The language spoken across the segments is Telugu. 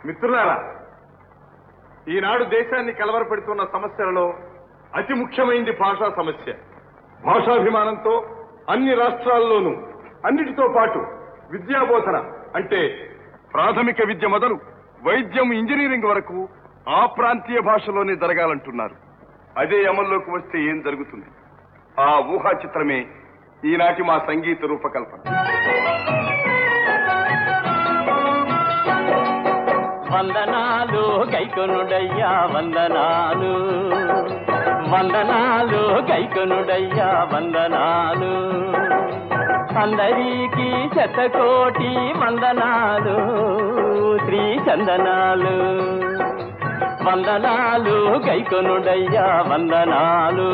మిత్రులారా ఈనాడు దేశాన్ని కలవరపెడుతున్న సమస్యలలో అతి ముఖ్యమైనది భాషా సమస్య భాషాభిమానంతో అన్ని రాష్ట్రాల్లోనూ అన్నిటితో పాటు విద్యాబోధన అంటే ప్రాథమిక విద్య మొదలు వైద్యం ఇంజనీరింగ్ వరకు ఆ ప్రాంతీయ భాషలోనే జరగాలంటున్నారు అదే అమల్లోకి వస్తే ఏం జరుగుతుంది ఆ ఊహా చిత్రమే ఈనాటి మా సంగీత రూపకల్పన వందనాలు గైకొనుడయ్యా వందనాలు వందనాలు గైకొనుడయ్యా వందనాలు అందరికీ శతకోటి వందనాలు శ్రీ చందనాలు వందనాలు గైకొనుడయ్యా వందనాలు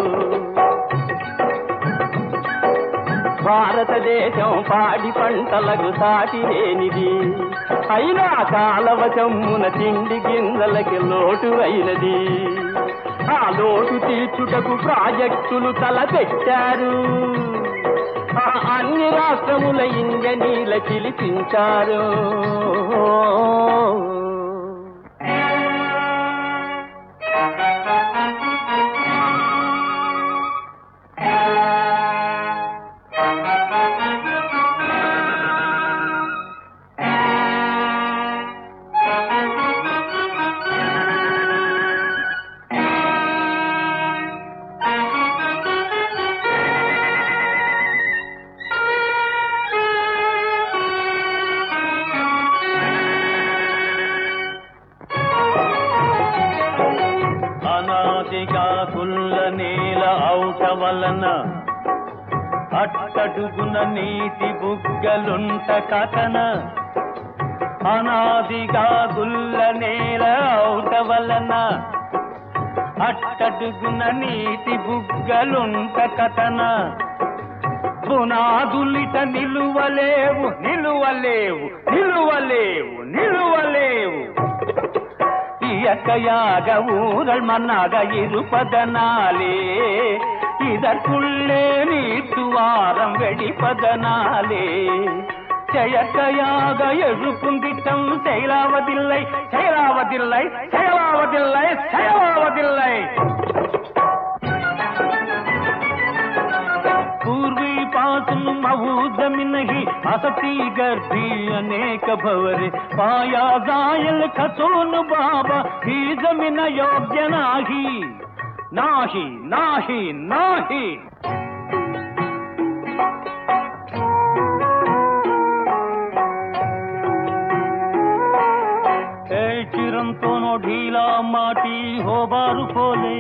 భారతదేశం పాడి పంటలకు సాటి లేనిది అయినా కాలవచమ్మున తిండి గింజలకి లోటు అయినది ఆ లోటు తీర్చుటకు ప్రాజెక్టులు తలపెట్టారు ఆ అన్ని రాష్ట్రముల ఇంజనీల పిలిపించారు అనాదిగా కుల్ల నేల ఔట వలన అట్టడుగున నీటి బుగ్గలుంట కథన అనాదిగా గుల్ల నేల ఔట వలన అట్టడుగున నీటి బుగ్గలుంట కథన పునాదులిట నిలువలేవు నిలువలేవు నిలువలేవు నిలువలేవు இயற்கையாக ஊரல் மண்ணாக இருப்பதனாலே இதற்குள்ளே நீட்டுவாரம் வெடிப்பதனாலே செயற்கையாக எழுப்பும் திட்டம் செயலாவதில்லை செயலாவதில்லை செயலாவதில்லை செயலாவதில்லை पूर्वी पासून मऊदमी नाही असती गर्दी अनेक भवरे पाया जायल खचून बाबा ही जमीन योग्य नाही नाही नाही नाही ఏ చిరంతోనో ఢీలా మాటి హోబారు పోలే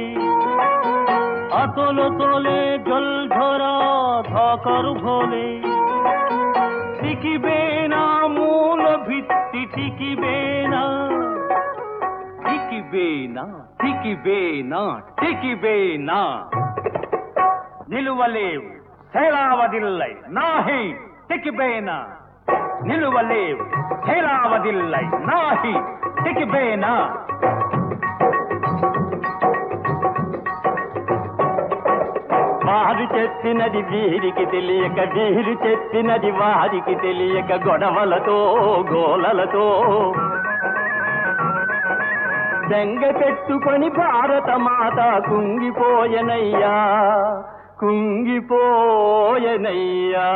আতল তোলে জল ধরা ধকর ভোলে টিকিবে না মূল ভিত্তি টিকিবে না টিকিবে না টিকিবে না টিকিবে না నిలువలేవు శైలావదిల్లై నాహి టికిబేనా నిలువలేవు శైలావదిల్లై నాహి టికిబేనా వారు చెప్పినది వీరికి తెలియక వీరు చెప్పినది వారికి తెలియక గొడవలతో గోలలతో దెంగ పెట్టుకొని భారత మాత కుంగిపోయనయ్యా కుంగిపోయనయ్యా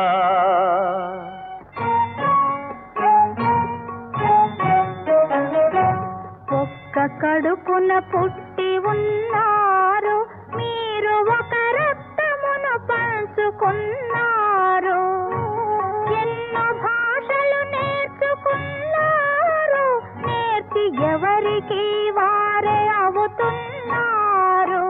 ఒక్క కడుపున పుట్టి ఉన్నారు మీరు ఒక రక్తమును పంచుకున్నారు ఎన్నో భాషలు నేర్చుకున్నారు నేర్చి ఎవరికి వారే అవుతున్నారు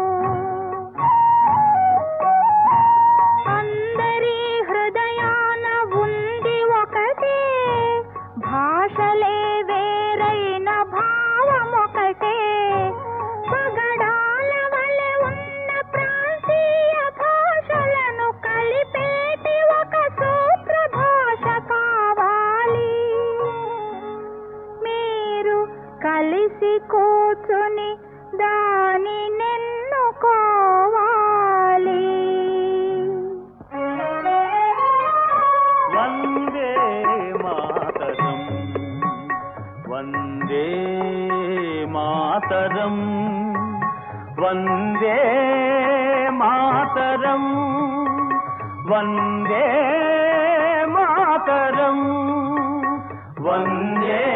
అందరి హృదయాన ఉంది ఒకటే భాషలే వేరైన భావం ఒకటే పగడాల వలె ఉన్న ప్రాంతీయ భాషలను కలిపేటి ఒక సూత్ర భాష కావాలి మీరు కలిసి కూర్చుని దానిని వందే మాతరం వందే మాతరం వందే మాతరం వందే